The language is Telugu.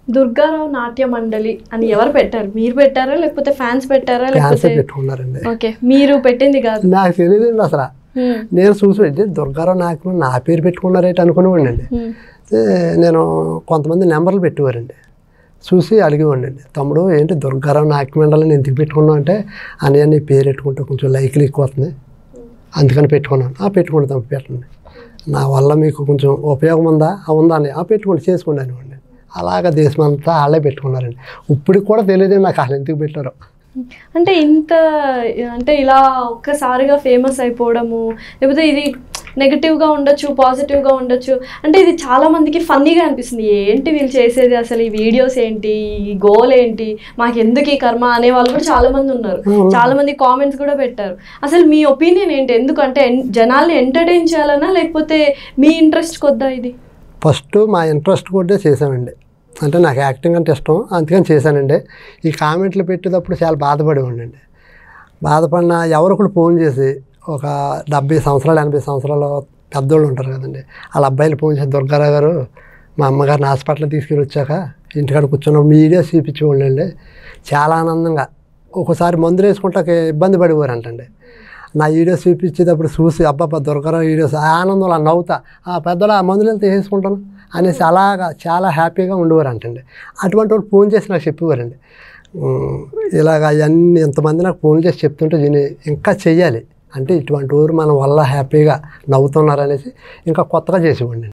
దుర్గారావు నాట్య మండలి అని ఎవరు పెట్టారు మీరు పెట్టారా లేకపోతే ఫ్యాన్స్ పెట్టారా ఫ్యాన్స్ లేకపోతే పెట్టుకున్నారండి ఓకే మీరు పెట్టింది కాదు నాకు తెలియదండి అసలు హ్మ్. నేను చూసి "ఇది దుర్గారావు నాకు నా పేరు పెట్టుకున్నారేంటి అనుకునేవాడిని హ్మ్. నేను కొంతమంది నెంబర్లు పెట్టేవారండి చూసి అడిగేవాడిని తమ్ముడు ఏంటి దుర్గారావు నాట్యమండలిని ఎందుకు పెట్టుకున్నావు అంటే అన్నయ్య నీ పేరు పెట్టుకుంటే కొంచెం లైక్లు ఎక్కువ వస్తుంది అందుకని పెట్టుకున్నాను ఆ పెట్టుకోండి తమ్ముడు పెట్టండి నా వల్ల మీకు కొంచెం ఉపయోగం ఉందా ఆ ఉందా అని ఆ పెట్టుకోండి చేసుకోండి అనివ్వండి అలాగ దేశమంతా వాళ్ళే పెట్టుకున్నారండి ఇప్పటికి కూడా తెలియదు నాకు అసలు ఎందుకు పెట్టారో అంటే ఇంత అంటే ఇలా ఒక్కసారిగా ఫేమస్ అయిపోవడము లేకపోతే ఇది నెగిటివ్గా ఉండొచ్చు పాజిటివ్గా ఉండొచ్చు అంటే ఇది చాలా మందికి ఫన్నీగా అనిపిస్తుంది ఏంటి వీళ్ళు చేసేది అసలు ఈ వీడియోస్ ఏంటి ఈ గోల్ ఏంటి మాకు ఎందుకు ఈ కర్మ అనే వాళ్ళు కూడా చాలా మంది ఉన్నారు చాలా మంది కామెంట్స్ కూడా పెట్టారు అసలు మీ ఒపీనియన్ ఏంటి ఎందుకంటే ఎన్- జనాల్ని ఎంటర్టైన్ చేయాలనా లేకపోతే మీ ఇంట్రెస్ట్ కొద్దా ఇది ఫస్ట్ మా ఇంట్రెస్ట్ కూడా చేశానండి అంటే నాకు యాక్టింగ్ అంటే ఇష్టం అందుకని చేశానండి ఈ కామెంట్లు పెట్టేటప్పుడు చాలా బాధపడేవాడినండి బాధపడిన ఎవరో ఒకరు ఫోన్ చేసి ఒక డెబ్బై సంవత్సరాలు ఎనభై సంవత్సరాలు పెద్దోళ్ళు ఉంటారు కదండి వాళ్ళ అబ్బాయిలు ఫోన్ చేసి దుర్గారావు గారు మా అమ్మగారిని హాస్పిటల్ తీసుకెళ్ళి వచ్చాక ఇంటికాడ కూర్చున్న మీడియా చూపించేవాళ్ళు అండి చాలా ఆనందంగా ఒకసారి మందులు వేసుకుంటాక ఇబ్బంది పడేవారంటండి నా వీడియోస్ చూపించేటప్పుడు చూసి అబ్బాబ్బా దుర్గారావు వీడియోస్ ఆ ఆనందంలో నవ్వుతా ఆ పెద్దలు ఆ మందులు వెళ్తే వేసుకుంటాను అనేసి అలాగా చాలా హ్యాపీగా ఉండేవారు అంటండి అటువంటి వాళ్ళు ఫోన్ చేసి నాకు చెప్పేవారండి ఉమ్, ఇలాగ అవన్నీ ఇంతమంది నాకు ఫోన్ చేసి చెప్తుంటే దీన్ని ఇంకా చెయ్యాలి అంటే ఇటువంటి ఊరు మన వల్ల హ్యాపీగా నవ్వుతున్నారు అనేసి ఇంకా కొత్తగా చేసేవాడిని